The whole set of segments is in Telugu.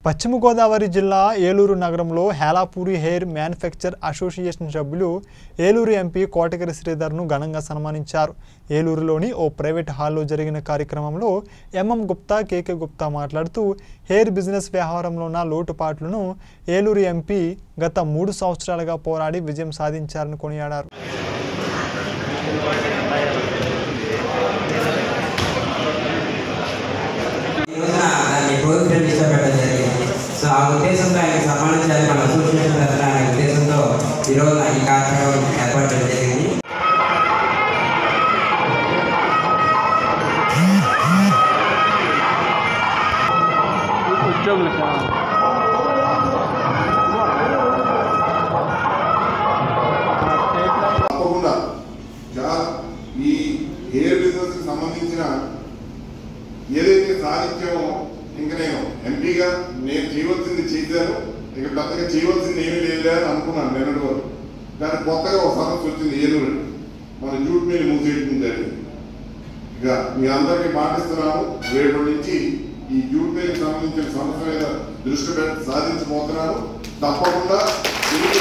పశ్చిమ గోదావరి జిల్లా ఏలూరు నగరంలో హేలాపూరి హెయిర్ మ్యానుఫ్యాక్చర్ అసోసియేషన్ సభ్యులు ఏలూరు ఎంపీ కోటగిరి శ్రీధర్ను ఘనంగా సన్మానించారు ఏలూరులోని ఓ ప్రైవేట్ హాల్లో జరిగిన కార్యక్రమంలో ఎంఎం గుప్తా కేకే గుప్తా మాట్లాడుతూ హెయిర్ బిజినెస్ వ్యవహారంలో ఉన్న లోటుపాట్లను ఏలూరు ఎంపీ గత మూడు సంవత్సరాలుగా పోరాడి విజయం సాధించారని కొనియాడారు ఈ రోజున దాన్ని ప్రభుత్వం ఇష్టపెట్టడం జరిగింది సో ఆ ఉద్దేశంతో ఆయన సన్మానించాలి మన అసోసియేషన్ తరఫున అనే ఉద్దేశంతో ఈ రోజున ఈ కార్యక్రమం ఏర్పాటు చేయడం జరిగింది తప్పకుండా చా- ఈ హెయిర్ బిజినెస్ కి సంబంధించిన ఏదైతే సాధించామో ఇంకా నేను ఎంపీగా నేను చేయవలసింది చేశాను ఇక పెద్దగా చేయవలసింది ఏమీ లేదు అని అనుకున్నాను నిన్నటి వరకు కానీ కొత్తగా ఒక సమస్య వచ్చింది ఏలూరు మన జూట్ మిల్ మూసేయడం ఇక మీ అందరికీ పాటిస్తున్నాను రేపటి నుంచి ఈ జూట్ మిల్ సంబంధించిన సమస్య మీద దృష్టి పెట్టి సాధించబోతున్నాను తప్పకుండా తెలుగు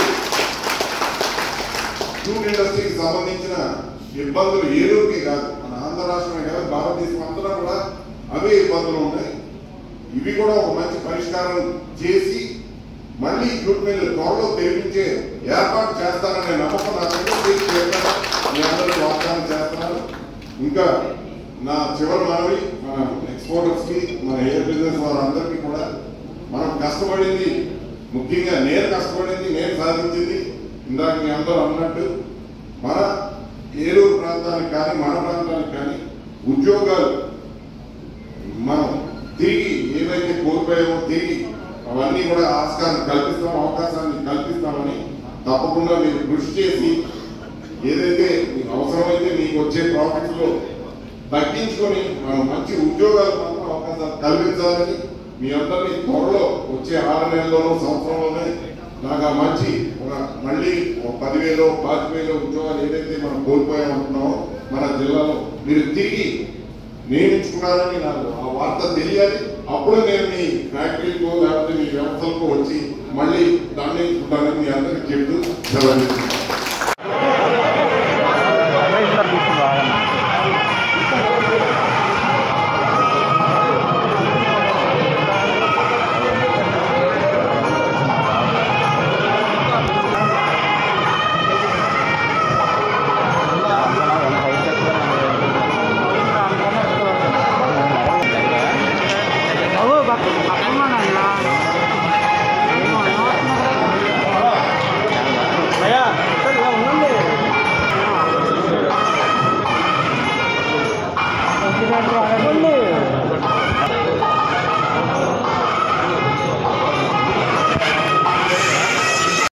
జూట్ ఇండస్ట్రీకి సంబంధించిన ఇబ్బందులు ఏలూరుకి కాదు మన ఆంధ్ర రాష్ట్రమే కాదు భారతదేశం అంతటా కూడా అవే ఇబ్బందులు ఉన్నాయి ఇవి కూడా ఒక మంచి పరిష్కారం చేసి మళ్ళీ జూట్ మిల్లు త్వరలో తెరిపించే ఏర్పాటు చేస్తాననే నమ్మకం నాకు ఉంది. చేసి చేస్తాను. మీ అందరికీ వాగ్దానం చేస్తున్నాను ఇంకా నా చివరి మనవి మన ఎక్స్పోర్టర్స్ కి మన ఎయిర్ బిజినెస్ వారందరికీ కూడా మనం కష్టపడింది ముఖ్యంగా నేను కష్టపడింది నేను సాధించింది ఇందాక మీ అందరూ అన్నట్టు మన ఏలూరు ప్రాంతానికి కానీ మన ప్రాంతానికి కానీ ఉద్యోగాలు మనం తిరిగి ఏవైతే కోల్పోయామో తిరిగి అవన్నీ కూడా ఆస్కారం కల్పిస్తాం అవకాశాన్ని కల్పిస్తామని తప్పకుండా మీరు కృషి చేసి ఏదైతే మీకు అవసరమైతే మీకు వచ్చే ప్రాఫిట్స్ లో తగ్గించుకొని మనం మంచి ఉద్యోగాలు మాత్రం అవకాశాలు కల్పించాలని మీ అందరినీ త్వరలో వచ్చే ఆరు నెలల్లోనూ సంవత్సరంలోనే నాకు ఆ మంచి ఒక మళ్ళీ ఒక పదివేలు పాతి వేలు ఉద్యోగాలు ఏదైతే మనం కోల్పోయామనుకున్నామో మన జిల్లాలో మీరు తిరిగి నియమించుకున్నారని నాకు ఆ వార్త తెలియాలి అప్పుడు నేను మీ ఫ్యాక్టరీకో లేకపోతే మీ వ్యవస్థలకు వచ్చి మళ్ళీ దాన్ని ఉంటానని మీ అందరికీ చెప్తూ సెలవు భయ్యా